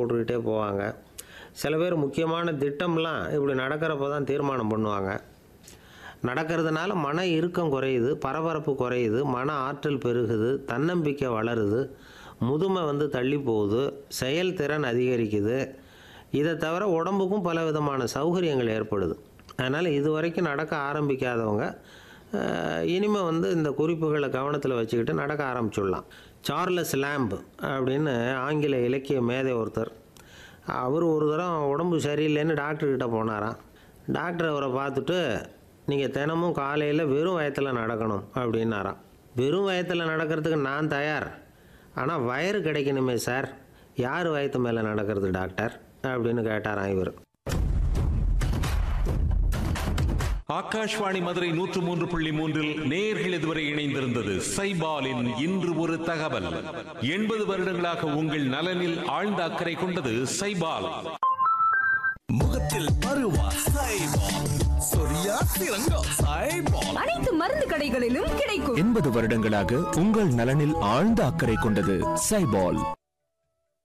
போட்டுக்கிட்டே போவாங்க சில பேர் முக்கியமான திட்டம்லாம் இப்படி நடக்கிறப்ப தான் தீர்மானம் பண்ணுவாங்க நடக்கிறதுனால மன இறுக்கம் குறையுது பரபரப்பு குறையுது மன ஆற்றல் பெருகுது தன்னம்பிக்கை வளருது முதுமை வந்து தள்ளி போகுது செயல்திறன் அதிகரிக்குது இதை தவிர உடம்புக்கும் பல விதமான சௌகரியங்கள் ஏற்படுது அதனால் இது வரைக்கும் நடக்க ஆரம்பிக்காதவங்க இனிமே வந்து இந்த குறிப்புகளை கவனத்தில் வச்சுக்கிட்டு நடக்க ஆரம்பிச்சுடலாம் சார்லஸ் லேம்ப் அப்படின்னு ஆங்கில இலக்கிய மேதை ஒருத்தர் அவர் ஒரு தரம் உடம்பு சரியில்லைன்னு டாக்டர்கிட்ட போனாராம் டாக்டர் அவரை பார்த்துட்டு நீங்கள் தினமும் காலையில் வெறும் வயத்தில் நடக்கணும் அப்படின்னாராம் வெறும் வயத்தில் நடக்கிறதுக்கு நான் தயார் ஆனால் வயிறு கிடைக்கணுமே சார் யார் வயத்து மேலே நடக்கிறது டாக்டர் அப்படின்னு கேட்டாராம் இவர் ஆகாஷ்வாணி மதுரை நூற்று மூன்று புள்ளி மூன்றில் நேர்கள் இதுவரை இணைந்திருந்தது சைபாலின் இன்று ஒரு தகவல் எண்பது வருடங்களாக உங்கள் நலனில் ஆழ்ந்த அக்கறை கொண்டது சைபால் முகத்தில் பருவா சைபால் சொரியா சிறங்கம் சைபால் அனைத்து மருந்து கடைகளிலும் கிடைக்கும் எண்பது வருடங்களாக உங்கள் நலனில் ஆழ்ந்த அக்கறை கொண்டது சைபால்